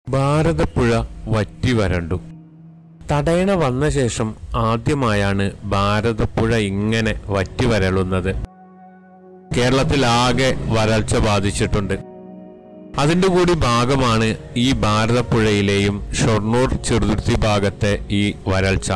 ഭാരതപ്പുഴ വറ്റി വരണ്ടു തടയണ വന്ന ശേഷം ആദ്യമായാണ് ഭാരതപ്പുഴ ഇങ്ങനെ വറ്റി വരളുന്നത് കേരളത്തിൽ ആകെ വരൾച്ച ബാധിച്ചിട്ടുണ്ട് അതിന്റെ കൂടി ഭാഗമാണ് ഈ ഭാരതപ്പുഴയിലെയും ഷൊർണൂർ ചെറുതുരുത്തി ഭാഗത്തെ ഈ വരൾച്ച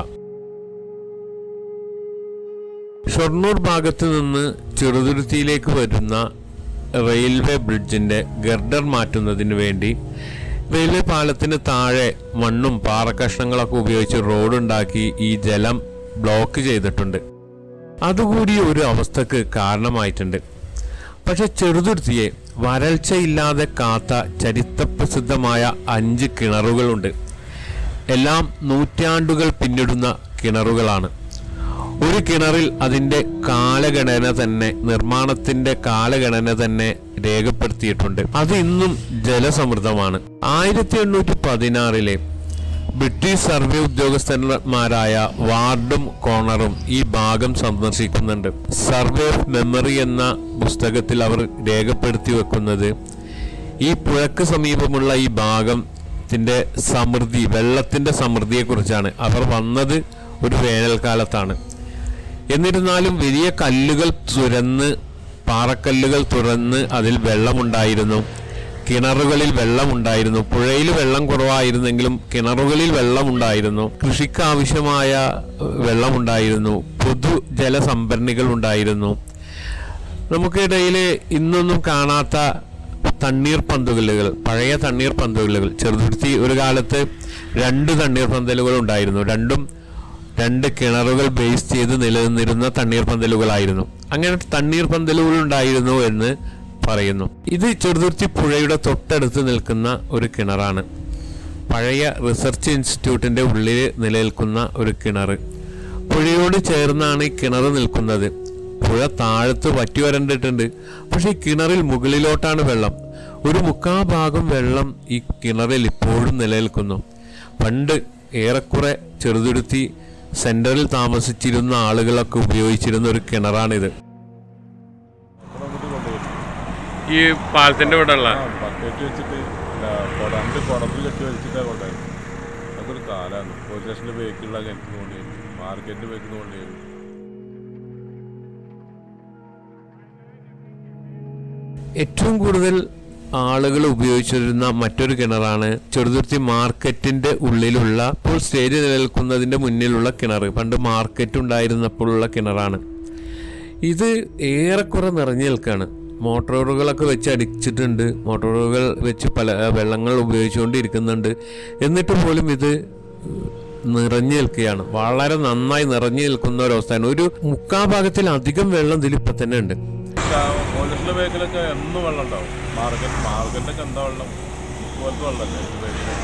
ഷൊർണൂർ ഭാഗത്ത് നിന്ന് ചെറുതുരുത്തിയിലേക്ക് വരുന്ന റെയിൽവേ ബ്രിഡ്ജിന്റെ ഗർഡർ മാറ്റുന്നതിന് വേണ്ടി റെയിൽവേ പാലത്തിന് താഴെ മണ്ണും പാറക്കഷ്ണങ്ങളൊക്കെ ഉപയോഗിച്ച് റോഡുണ്ടാക്കി ഈ ജലം ബ്ലോക്ക് ചെയ്തിട്ടുണ്ട് അതുകൂടി ഒരു അവസ്ഥക്ക് കാരണമായിട്ടുണ്ട് പക്ഷെ ചെറുതുരുത്തിയെ വരൾച്ചയില്ലാതെ കാത്ത ചരിത്രപ്രസിദ്ധമായ അഞ്ച് കിണറുകളുണ്ട് എല്ലാം നൂറ്റാണ്ടുകൾ പിന്നിടുന്ന കിണറുകളാണ് ഒരു കിണറിൽ അതിന്റെ കാലഗണന തന്നെ നിർമ്മാണത്തിന്റെ കാലഗണന തന്നെ രേഖപ്പെടുത്തിയിട്ടുണ്ട് അത് ഇന്നും ജലസമൃദ്ധമാണ് ആയിരത്തി എണ്ണൂറ്റി പതിനാറിലെ ബ്രിട്ടീഷ് സർവേ ഉദ്യോഗസ്ഥന്മാരായ വാർഡും കോണറും ഈ ഭാഗം സന്ദർശിക്കുന്നുണ്ട് സർവേ ഓഫ് മെമ്മറി എന്ന പുസ്തകത്തിൽ അവർ രേഖപ്പെടുത്തി വെക്കുന്നത് ഈ പുഴക്ക് സമീപമുള്ള ഈ ഭാഗത്തിന്റെ സമൃദ്ധി വെള്ളത്തിന്റെ സമൃദ്ധിയെക്കുറിച്ചാണ് അവർ വന്നത് ഒരു വേനൽക്കാലത്താണ് എന്നിരുന്നാലും വലിയ കല്ലുകൾ തുരന്ന് പാറക്കല്ലുകൾ തുറന്ന് അതിൽ വെള്ളമുണ്ടായിരുന്നു കിണറുകളിൽ വെള്ളമുണ്ടായിരുന്നു പുഴയിൽ വെള്ളം കുറവായിരുന്നെങ്കിലും കിണറുകളിൽ വെള്ളമുണ്ടായിരുന്നു കൃഷിക്ക് ആവശ്യമായ ഏഹ്, വെള്ളമുണ്ടായിരുന്നു പൊതു ജലസംഭരണികൾ ഉണ്ടായിരുന്നു നമുക്കിടയിൽ ഇന്നൊന്നും കാണാത്ത തണ്ണീർ പന്തുകലുകൾ പഴയ തണ്ണീർ പന്തുകലുകൾ ചെറുതുരുത്തി ഒരു കാലത്ത് രണ്ട് തണ്ണീർ പന്തലുകൾ ഉണ്ടായിരുന്നു രണ്ടും രണ്ട് കിണറുകൾ ബേസ് ചെയ്ത് നിലനിന്നിരുന്ന തണ്ണീർ പന്തലുകളായിരുന്നു അങ്ങനെ തണ്ണീർ പന്തലുകൾ ഉണ്ടായിരുന്നു എന്ന് പറയുന്നു ഇത് ചെറുതുരുത്തി പുഴയുടെ തൊട്ടടുത്ത് നിൽക്കുന്ന ഒരു കിണറാണ് പഴയ റിസർച്ച് ഇൻസ്റ്റിറ്റ്യൂട്ടിന്റെ ഉള്ളിൽ നിലനിൽക്കുന്ന ഒരു കിണർ പുഴയോട് ചേർന്നാണ് ഈ കിണർ നിൽക്കുന്നത് പുഴ താഴത്ത് വറ്റി വരണ്ടിട്ടുണ്ട് പക്ഷെ ഈ കിണറിൽ മുകളിലോട്ടാണ് വെള്ളം ഒരു മുക്കാ ഭാഗം വെള്ളം ഈ കിണറിൽ ഇപ്പോഴും നിലനിൽക്കുന്നു പണ്ട് ഏറെക്കുറെ ചെറുതുരുത്തി സെന്ററിൽ താമസിച്ചിരുന്ന ആളുകളൊക്കെ ഉപയോഗിച്ചിരുന്ന ഒരു കിണറാണിത് അങ്ങോട്ട് കൊണ്ടുപോയി ഈ പാലത്തിന്റെ ഇവിടെ ഉള്ള ആ ബക്കറ്റ് വെച്ചിട്ട് ഇല്ല, കുട രണ്ട് കുടത്തിൽ കെട്ടി വലിച്ചിട്ടാണ് കൊണ്ടുപോയി അതൊരു കാലാണ് പോലീസ് സ്റ്റേഷൻ്റെ ബേക്കുള്ള കിണറ്റിന് കൊണ്ടുപോയി മാർക്കറ്റിൻ്റെ ബേക്കിന് കൊണ്ടുപോയി ഏറ്റവും കൂടുതൽ ആളുകൾ ഉപയോഗിച്ചിരുന്ന മറ്റൊരു കിണറാണ് ചെറുതുരുത്തി മാർക്കറ്റിന്റെ ഉള്ളിലുള്ള ഇപ്പോൾ സ്റ്റേജ് നിലനിൽക്കുന്നതിന്റെ മുന്നിലുള്ള കിണർ പണ്ട് മാർക്കറ്റ് ഉണ്ടായിരുന്നപ്പോഴുള്ള കിണറാണ് ഇത് ഏറെക്കുറെ നിറഞ്ഞു നിൽക്കുകയാണ് മോട്ടോറുകളൊക്കെ വെച്ച് അടിച്ചിട്ടുണ്ട് മോട്ടോറുകൾ വെച്ച് പല വെള്ളങ്ങൾ ഉപയോഗിച്ചുകൊണ്ടിരിക്കുന്നുണ്ട് എന്നിട്ട് പോലും ഇത് നിറഞ്ഞു നിൽക്കുകയാണ് വളരെ നന്നായി നിറഞ്ഞു നിൽക്കുന്ന ഒരവസ്ഥയാണ് ഒരു മുക്കാ ഭാഗത്തിലധികം വെള്ളം ഇതിലിപ്പോൾ തന്നെ ഉണ്ട് പോലീസിൻ്റെ ബേക്കിലൊക്കെ എന്നും വെള്ളം ഉണ്ടാവും മാർക്കറ്റ് മാർക്കറ്റിലൊക്കെ എന്താ വെള്ളം ഇതുപോലത്തെ വെള്ളമല്ലേ ഇത് ബേക്കിൽ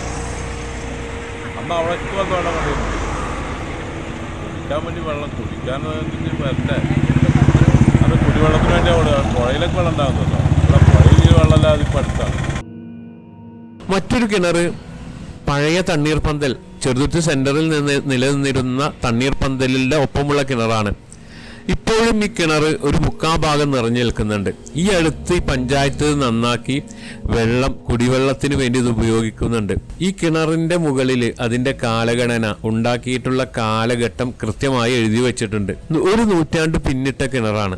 അന്ന് അവിടെ ഇതുപോലത്തെ വെള്ളം കൊണ്ടുവരുന്നു കുടിക്കാൻ വേണ്ടി വെള്ളം കുടിക്കാൻ വരണ്ടേ അത് കുടിവെള്ളത്തിന് വേണ്ടി അവിടെ പുഴയിലൊക്കെ വെള്ളം ഉണ്ടാകുന്നല്ലോ ഇവിടെ പുഴയിൽ വെള്ളമില്ലാതെ ഇപ്പം അടുത്താണ് മറ്റൊരു കിണർ പഴയ തണ്ണീർ പന്തൽ ചെറുതുരുത്തി സെന്ററിൽ നിന്ന് നിലനിന്നിരുന്ന തണ്ണീർ പന്തലിന്റെ ഒപ്പമുള്ള കിണറാണ് ഇപ്പോഴും ഈ കിണർ ഒരു മുക്കാ ഭാഗം നിറഞ്ഞു നിൽക്കുന്നുണ്ട് ഈ അടുത്ത് ഈ പഞ്ചായത്ത് നന്നാക്കി വെള്ളം കുടിവെള്ളത്തിന് വേണ്ടി ഇത് ഉപയോഗിക്കുന്നുണ്ട് ഈ കിണറിന്റെ മുകളിൽ അതിന്റെ കാലഗണന ഉണ്ടാക്കിയിട്ടുള്ള കാലഘട്ടം കൃത്യമായി എഴുതി വെച്ചിട്ടുണ്ട് ഒരു നൂറ്റാണ്ട് പിന്നിട്ട കിണറാണ്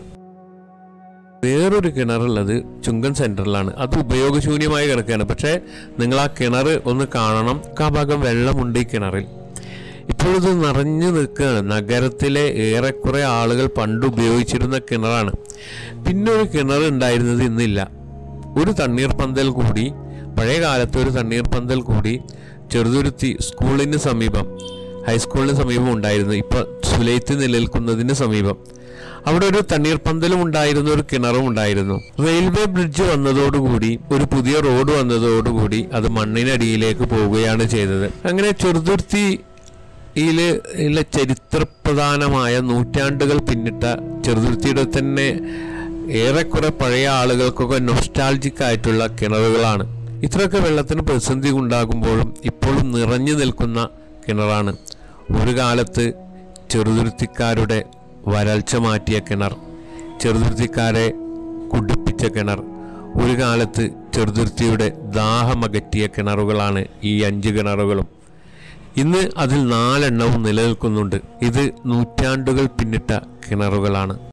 വേറൊരു കിണറുള്ളത് ചുങ്കൻ സെന്ററിലാണ് അത് ഉപയോഗശൂന്യമായി കിടക്കുകയാണ് പക്ഷേ നിങ്ങൾ ആ കിണർ ഒന്ന് കാണണം ആ ഭാഗം വെള്ളമുണ്ട് ഈ കിണറിൽ ഇപ്പോഴിത് നിറഞ്ഞു നിൽക്കുകയാണ് നഗരത്തിലെ ഏറെക്കുറെ ആളുകൾ പണ്ട് ഉപയോഗിച്ചിരുന്ന കിണറാണ് പിന്നെ ഒരു കിണർ ഉണ്ടായിരുന്നത് ഇന്നില്ല ഒരു തണ്ണീർ പന്തൽ കൂടി പഴയ കാലത്ത് ഒരു തണ്ണീർ പന്തൽ കൂടി ചെറുതുരുത്തി സ്കൂളിന് സമീപം ഹൈസ്കൂളിന് സമീപം ഉണ്ടായിരുന്നു ഇപ്പൊ സുലൈത്ത് നിലനിൽക്കുന്നതിന് സമീപം അവിടെ ഒരു തണ്ണീർ പന്തലും ഉണ്ടായിരുന്നു ഒരു കിണറും ഉണ്ടായിരുന്നു റെയിൽവേ ബ്രിഡ്ജ് വന്നതോടുകൂടി ഒരു പുതിയ റോഡ് വന്നതോടുകൂടി അത് മണ്ണിനടിയിലേക്ക് പോവുകയാണ് ചെയ്തത് അങ്ങനെ ചെറുതുരുത്തിയില് ഇല്ല ചരിത്രപ്രധാനമായ നൂറ്റാണ്ടുകൾ പിന്നിട്ട ചെറുതുരുത്തിയുടെ തന്നെ ഏറെക്കുറെ പഴയ ആളുകൾക്കൊക്കെ നൊസ്റ്റാൾജിക് ആയിട്ടുള്ള കിണറുകളാണ് ഇത്രയൊക്കെ വെള്ളത്തിന് പ്രതിസന്ധി ഉണ്ടാകുമ്പോഴും ഇപ്പോഴും നിറഞ്ഞു നിൽക്കുന്ന കിണറാണ് ഒരു കാലത്ത് ചെറുതുരുത്തിക്കാരുടെ വരൾച്ച മാറ്റിയ കിണർ ചെറുതുരുത്തിക്കാരെ കുടിപ്പിച്ച കിണർ ഒരു കാലത്ത് ചെറുതുരുത്തിയുടെ ദാഹമകറ്റിയ കിണറുകളാണ് ഈ അഞ്ച് കിണറുകളും ഇന്ന് അതിൽ നാലെണ്ണവും നിലനിൽക്കുന്നുണ്ട് ഇത് നൂറ്റാണ്ടുകൾ പിന്നിട്ട കിണറുകളാണ്